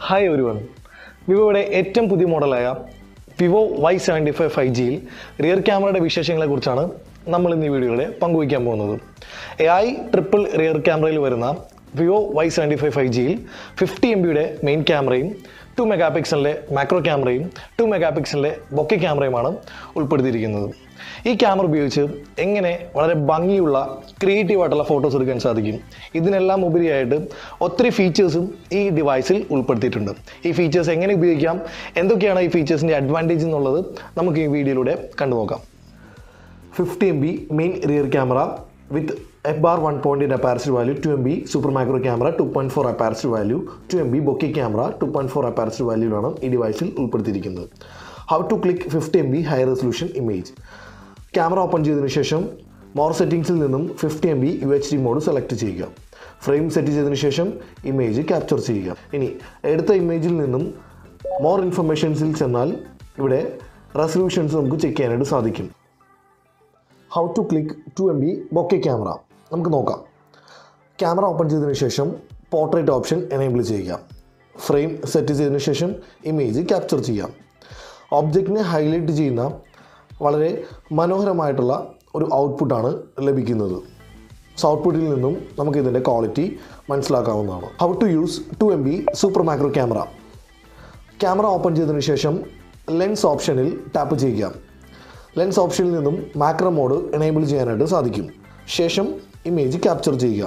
hi ഒരു one വിവോയുടെ ഏറ്റവും പുതിയ മോഡലായ Vivo Y seventy five five ജിയിൽ റിയർ ക്യാമറയുടെ വിശേഷങ്ങളെക്കുറിച്ചാണ് നമ്മൾ ഇന്ന് ഈ വീഡിയോയിലൂടെ പങ്കുവയ്ക്കാൻ പോകുന്നത് എ ഐ ട്രിപ്പിൾ റിയർ ക്യാമറയിൽ വരുന്ന Vivo Y seventy five five ജിയിൽ ഫിഫ്റ്റി എം ബിയുടെ മെയിൻ ക്യാമറയും ടു മെഗാ പിക്സലിൻ്റെ മാക്രോ ക്യാമറയും ടു മെഗാ പിക്സലിൻ്റെ ബൊക്കെ ക്യാമറയുമാണ് ഉൾപ്പെടുത്തിയിരിക്കുന്നത് ഈ ക്യാമറ ഉപയോഗിച്ച് എങ്ങനെ വളരെ ഭംഗിയുള്ള ക്രിയേറ്റീവ് ആയിട്ടുള്ള ഫോട്ടോസ് എടുക്കാൻ സാധിക്കും ഇതിനെല്ലാം ഉപരിയായിട്ട് ഒത്തിരി ഫീച്ചേഴ്സും ഈ ഡിവൈസിൽ ഉൾപ്പെടുത്തിയിട്ടുണ്ട് ഈ ഫീച്ചേഴ്സ് എങ്ങനെ ഉപയോഗിക്കാം എന്തൊക്കെയാണ് ഈ ഫീച്ചേഴ്സിൻ്റെ അഡ്വാൻറ്റേജ് എന്നുള്ളത് നമുക്ക് ഈ വീഡിയോയിലൂടെ കണ്ടു നോക്കാം fifty M B main rear camera with F bar one point eight അപ്പാരസിൽ value two M B super micro camera two point four അപ്പാരസിൽ value two M B bokeh camera two point four അപ്പാരസിൽ വാല്യൂലാണ് ഈ ഡിവൈസിൽ ഉൾപ്പെടുത്തിയിരിക്കുന്നത് how to click fifty M B high resolution image camera open ചെയ്തതിനു ശേഷം more സെറ്റിംഗ്സിൽ നിന്നും fifty M B U H D mode select ചെയ്യുക ഫ്രെയിം സെറ്റ് ചെയ്തതിനു ശേഷം ഇമേജ് ക്യാപ്ചർ ചെയ്യുക ഇനി എടുത്ത ഇമേജിൽ നിന്നും മോർ ഇൻഫർമേഷൻസിൽ ചെന്നാൽ ഇവിടെ റെസൊല്യൂഷൻസ് നമുക്ക് ചെക്ക് ചെയ്യാനായിട്ട് സാധിക്കും how to click two M B bokeh camera നമുക്ക് നോക്കാം ക്യാമറ ഓപ്പൺ ചെയ്തതിനു ശേഷം പോർട്രേറ്റ് ഓപ്ഷൻ എനേബിൾ ചെയ്യുക ഫ്രെയിം സെറ്റ് ചെയ്തതിനു ശേഷം ഇമേജ് ക്യാപ്ചർ ചെയ്യാം ഒബ്ജക്റ്റിനെ ഹൈലൈറ്റ് ചെയ്യുന്ന വളരെ മനോഹരമായിട്ടുള്ള ഒരു ഔട്ട്പുട്ടാണ് ലഭിക്കുന്നത് സോ ഔട്ട്പുട്ടിൽ നിന്നും നമുക്ക് ഇതിൻ്റെ ക്വാളിറ്റി മനസ്സിലാക്കാവുന്നതാണ് how to use two M B super macro camera camera open ചെയ്തതിനു ശേഷം ലെൻസ് ഓപ്ഷനിൽ ടാപ്പ് ചെയ്യുക ലെൻസ് ഓപ്ഷനിൽ നിന്നും മാക്രോ മോഡ് എനേബിൾ ചെയ്യാനായിട്ട് സാധിക്കും ശേഷം ഇമേജ് ക്യാപ്ചർ ചെയ്യുക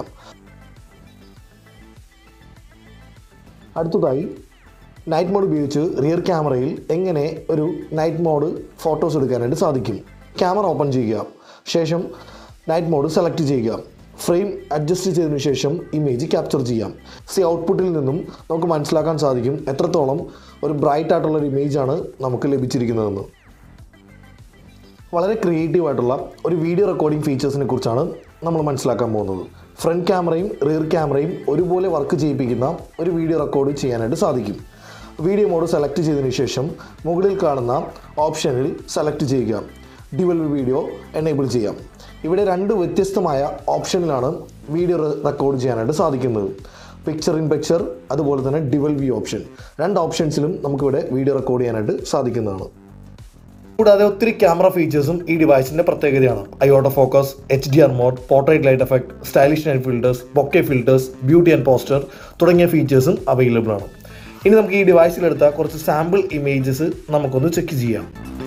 അടുത്തതായി നൈറ്റ് മോഡ് ഉപയോഗിച്ച് റിയർ ക്യാമറയിൽ എങ്ങനെ ഒരു നൈറ്റ് മോഡ് ഫോട്ടോസ് എടുക്കാനായിട്ട് സാധിക്കും ക്യാമറ ഓപ്പൺ ചെയ്യുക ശേഷം നൈറ്റ് മോഡ് സെലക്ട് ചെയ്യുക ഫ്രെയിം അഡ്ജസ്റ്റ് ചെയ്തതിനു ശേഷം ഇമേജ് ക്യാപ്ചർ ചെയ്യാം സി ഔട്ട്പുട്ടിൽ നിന്നും നമുക്ക് മനസ്സിലാക്കാൻ സാധിക്കും എത്രത്തോളം ഒരു ബ്രൈറ്റ് ആയിട്ടുള്ള ഒരു ഇമേജാണ് നമുക്ക് ലഭിച്ചിരിക്കുന്നതെന്ന് വളരെ ക്രിയേറ്റീവ് ആയിട്ടുള്ള ഒരു വീഡിയോ റെക്കോർഡിംഗ് ഫീച്ചേഴ്സിനെ കുറിച്ചാണ് നമ്മൾ മനസ്സിലാക്കാൻ പോകുന്നത് ഫ്രണ്ട് ക്യാമറയും റിയർ ക്യാമറയും ഒരുപോലെ വർക്ക് ചെയ്യിപ്പിക്കുന്ന ഒരു വീഡിയോ റെക്കോർഡ് ചെയ്യാനായിട്ട് സാധിക്കും വീഡിയോ മോഡ് സെലക്ട് ചെയ്തതിനു ശേഷം മുകളിൽ കാണുന്ന ഓപ്ഷനിൽ സെലക്ട് ചെയ്യുക ഡ്യുവൽ വീഡിയോ എനേബിൾ ചെയ്യാം ഇവിടെ രണ്ട് വ്യത്യസ്തമായ ഓപ്ഷനിലാണ് വീഡിയോ റെക്കോർഡ് ചെയ്യാനായിട്ട് സാധിക്കുന്നത് പിക്ചർ ഇൻ പിക്ചർ അതുപോലെ തന്നെ ഡ്യുവൽ വ്യൂ ഓപ്ഷൻ രണ്ട് ഓപ്ഷൻസിലും നമുക്കിവിടെ വീഡിയോ റെക്കോർഡ് ചെയ്യാനായിട്ട് സാധിക്കുന്നതാണ് കൂടാതെ ഒത്തിരി ക്യാമറ ഫീച്ചേഴ്സും ഈ ഡിവൈസിന്റെ പ്രത്യേകതയാണ് auto focus H D R mode portrait light effect stylish night filters bokeh filters beauty and poster തുടങ്ങിയ ഫീച്ചേഴ്സും അവൈലബിൾ ആണ് ഇനി നമുക്ക് ഈ ഡിവൈസിലെടുത്ത കുറച്ച് സാമ്പിൾ ഇമേജസ് നമുക്കൊന്ന് ചെക്ക് ചെയ്യാം